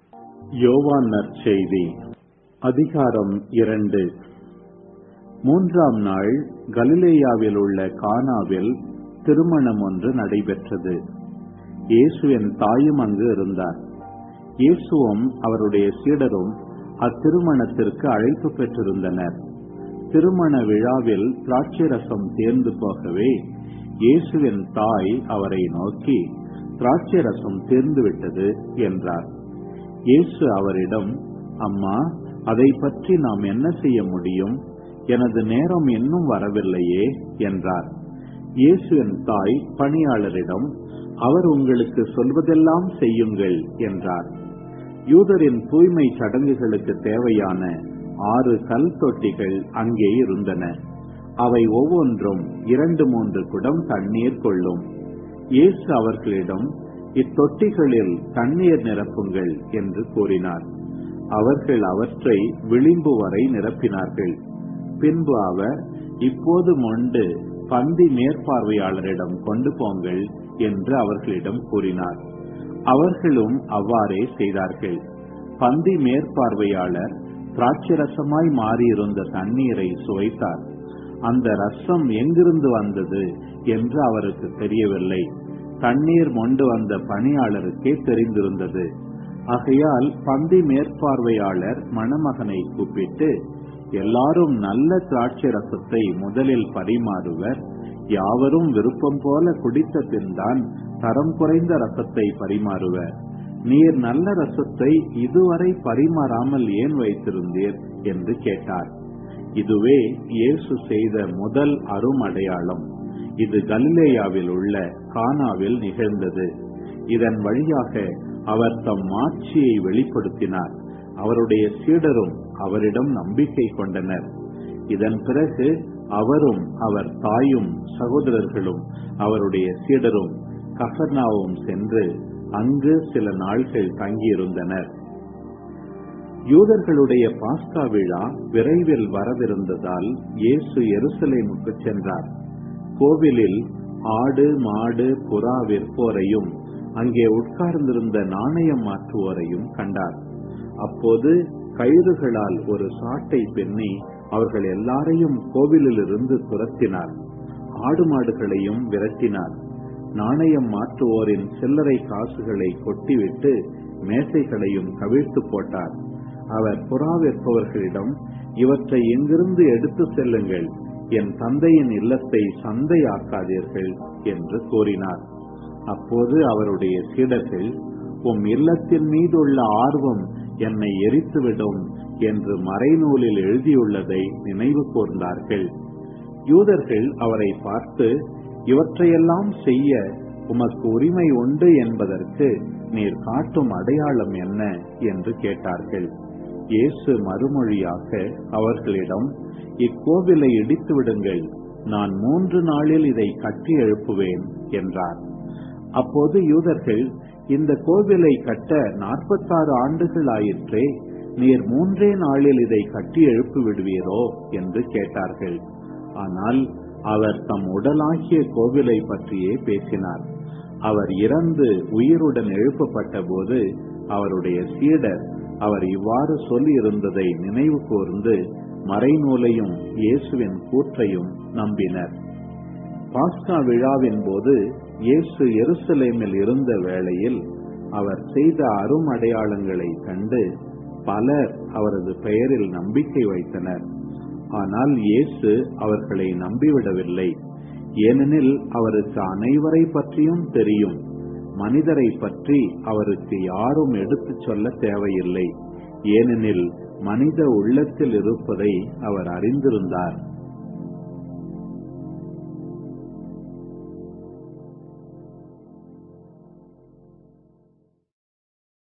யோவான் நற்செய்தி அதிகாரம் இரண்டு மூன்றாம் நாள் கலிலேயாவில் உள்ள கானாவில் திருமணம் ஒன்று நடைபெற்றது இயேசுவின் தாயும் அங்கு இருந்தார் இயேசுவும் அவருடைய சீடரும் அத்திருமணத்திற்கு அழைப்பு பெற்றிருந்தனர் திருமண விழாவில் திராட்சை ரசம் தேர்ந்து போகவே இயேசுவின் தாய் அவரை நோக்கி திராட்சை ரசம் தேர்ந்து விட்டது என்றார் இயேசு அவரிடம் அம்மா அதை பற்றி நாம் என்ன செய்ய முடியும் எனது நேரம் இன்னும் வரவில்லையே என்றார் இயேசுவின் தாய் பணியாளரிடம் அவர் உங்களுக்கு சொல்வதெல்லாம் செய்யுங்கள் என்றார் யூதரின் தூய்மை சடங்குகளுக்கு தேவையான ஆறு கல் தொட்டிகள் அங்கே இருந்தன அவை ஒவ்வொன்றும் இரண்டு மூன்று குடம் தண்ணீர் கொள்ளும் இயேசு அவர்களிடம் இத்தொட்டிகளில் தண்ணீர் நிரப்புங்கள் என்று கூறினார் அவர்கள் அவற்றை விளிம்பு வரை நிரப்பினார்கள் பின்பு அவர் இப்போது மொண்டு பந்தி மேற்பார்வையாளரிடம் கொண்டு போங்கள் என்று அவர்களிடம் கூறினார் அவர்களும் அவ்வாறே செய்தார்கள் பந்தி மேற்பார்வையாளர் திராட்சரசமாய் மாறியிருந்த தண்ணீரை சுவைத்தார் அந்த ரசம் எங்கிருந்து வந்தது என்று அவருக்கு தெரியவில்லை தண்ணீர் மொண்டு வந்த பணியாளருக்கே தெரிந்திருந்தது ஆகையால் பந்தி மேற்பார்வையாளர் மணமகனை கூப்பிட்டு எல்லாரும் நல்ல திராட்சை ரசத்தை முதலில் பரிமாறுவர் யாவரும் விருப்பம் போல குடித்த பின்தான் தரம் குறைந்த ரசத்தை பரிமாறுவர் நீர் நல்ல ரசத்தை இதுவரை பரிமாறாமல் ஏன் வைத்திருந்தீர் என்று கேட்டார் இதுவே இயேசு செய்த முதல் அரும் அடையாளம் இது கலிலேயாவில் உள்ள கானாவில் நிகழ்ந்தது இதன் வழியாக அவர் தம் மாட்சியை வெளிப்படுத்தினார் அவருடைய சீடரும் அவரிடம் நம்பிக்கை கொண்டனர் இதன் பிறகு அவரும் அவர் தாயும் சகோதரர்களும் அவருடைய சீடரும் கஃபர்னாவும் சென்று அங்கு சில நாள்கள் தங்கியிருந்தனர் யூதர்களுடைய பாஸ்கா விழா விரைவில் வரவிருந்ததால் இயேசு எருசலேமுக்கு சென்றார் கோவிலில் ஆடு மாடு புறா விற்போரையும் அங்கே உட்கார்ந்திருந்த நாணயம் மாற்றுவோரையும் கண்டார் அப்போது கயிறுகளால் ஒரு சாட்டை பின்னி அவர்கள் எல்லாரையும் கோவிலிலிருந்து துரத்தினார் ஆடு மாடுகளையும் விரட்டினார் நாணயம் மாற்றுவோரின் சில்லறை காசுகளை கொட்டிவிட்டு மேசைகளையும் கவிழ்த்து போட்டார் அவர் புறா விற்பவர்களிடம் இவற்றை எங்கிருந்து எடுத்து செல்லுங்கள் என் தந்தையின் இல்லத்தை சந்தையாக்காதீர்கள் என்று கூறினார் அப்போது அவருடைய சீடர்கள் உம் இல்லத்தின் மீதுள்ள ஆர்வம் என்னை எரித்துவிடும் என்று மறைநூலில் எழுதியுள்ளதை நினைவு கூர்ந்தார்கள் யூதர்கள் அவரை பார்த்து இவற்றையெல்லாம் செய்ய உமக்கு உரிமை உண்டு என்பதற்கு நீர் காட்டும் அடையாளம் என்ன என்று கேட்டார்கள் இயேசு மறுமொழியாக அவர்களிடம் இக்கோவிலை இடித்து விடுங்கள் நான் மூன்று நாளில் இதை கட்டி எழுப்புவேன் என்றார் அப்போது யூதர்கள் இந்த கோவிலை கட்ட நாற்பத்தாறு ஆண்டுகள் ஆயிற்றே நீர் மூன்றே நாளில் இதை கட்டி எழுப்பி விடுவீரோ என்று கேட்டார்கள் ஆனால் அவர் தம் உடலாகிய கோவிலை பற்றியே பேசினார் அவர் இறந்து உயிருடன் எழுப்பப்பட்ட போது அவருடைய சீடர் அவர் இவ்வாறு சொல்லி இருந்ததை நினைவு கூர்ந்து மறைநூலையும் இயேசுவின் கூற்றையும் நம்பினர் பாஸ்கா விழாவின் போது இயேசு எருசலேமில் இருந்த வேளையில் அவர் செய்த அரும் அடையாளங்களை கண்டு பலர் அவரது பெயரில் நம்பிக்கை வைத்தனர் ஆனால் இயேசு அவர்களை நம்பிவிடவில்லை ஏனெனில் அவருக்கு அனைவரை பற்றியும் தெரியும் மனிதரை பற்றி அவருக்கு யாரும் எடுத்துச் சொல்ல தேவையில்லை ஏனெனில் மனித உள்ளத்தில் இருப்பதை அவர் அறிந்திருந்தார்